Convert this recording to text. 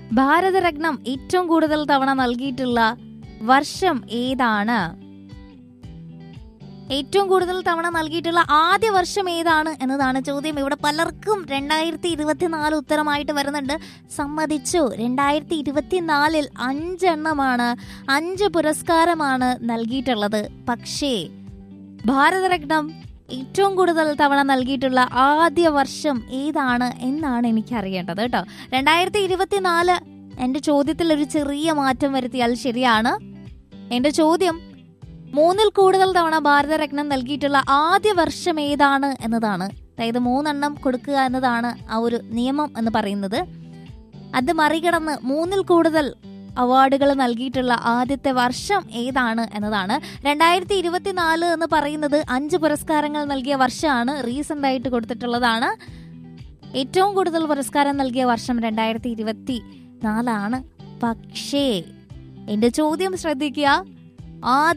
ഭാരതരത്നം ഏറ്റവും കൂടുതൽ തവണ നൽകിയിട്ടുള്ള വർഷം ഏതാണ് ഏറ്റവും കൂടുതൽ തവണ നൽകിയിട്ടുള്ള ആദ്യ വർഷം ഏതാണ് എന്നതാണ് ചോദ്യം ഇവിടെ പലർക്കും രണ്ടായിരത്തി ഇരുപത്തിനാല് ഉത്തരമായിട്ട് വരുന്നുണ്ട് സമ്മതിച്ചു രണ്ടായിരത്തി ഇരുപത്തിനാലിൽ അഞ്ചെണ്ണമാണ് അഞ്ച് പുരസ്കാരമാണ് നൽകിയിട്ടുള്ളത് പക്ഷേ ഭാരതരത്നം ഏറ്റവും കൂടുതൽ തവണ നൽകിയിട്ടുള്ള ആദ്യ വർഷം ഏതാണ് എന്നാണ് എനിക്ക് അറിയേണ്ടത് കേട്ടോ രണ്ടായിരത്തി ഇരുപത്തിനാല് എന്റെ ചോദ്യത്തിൽ ഒരു ചെറിയ മാറ്റം വരുത്തിയാൽ ശരിയാണ് എന്റെ ചോദ്യം മൂന്നിൽ കൂടുതൽ തവണ ഭാരതരത്നം നൽകിയിട്ടുള്ള ആദ്യ വർഷം ഏതാണ് എന്നതാണ് അതായത് മൂന്നെണ്ണം കൊടുക്കുക എന്നതാണ് ആ ഒരു നിയമം എന്ന് പറയുന്നത് അത് മറികടന്ന് മൂന്നിൽ കൂടുതൽ അവാർഡുകൾ നൽകിയിട്ടുള്ള ആദ്യത്തെ വർഷം ഏതാണ് എന്നതാണ് രണ്ടായിരത്തി ഇരുപത്തിനാല് എന്ന് പറയുന്നത് അഞ്ച് പുരസ്കാരങ്ങൾ നൽകിയ വർഷമാണ് റീസെന്റ് ആയിട്ട് കൊടുത്തിട്ടുള്ളതാണ് ഏറ്റവും കൂടുതൽ പുരസ്കാരം നൽകിയ വർഷം രണ്ടായിരത്തി ഇരുപത്തി നാലാണ് പക്ഷേ എന്റെ ചോദ്യം ശ്രദ്ധിക്കുക ആദ്യ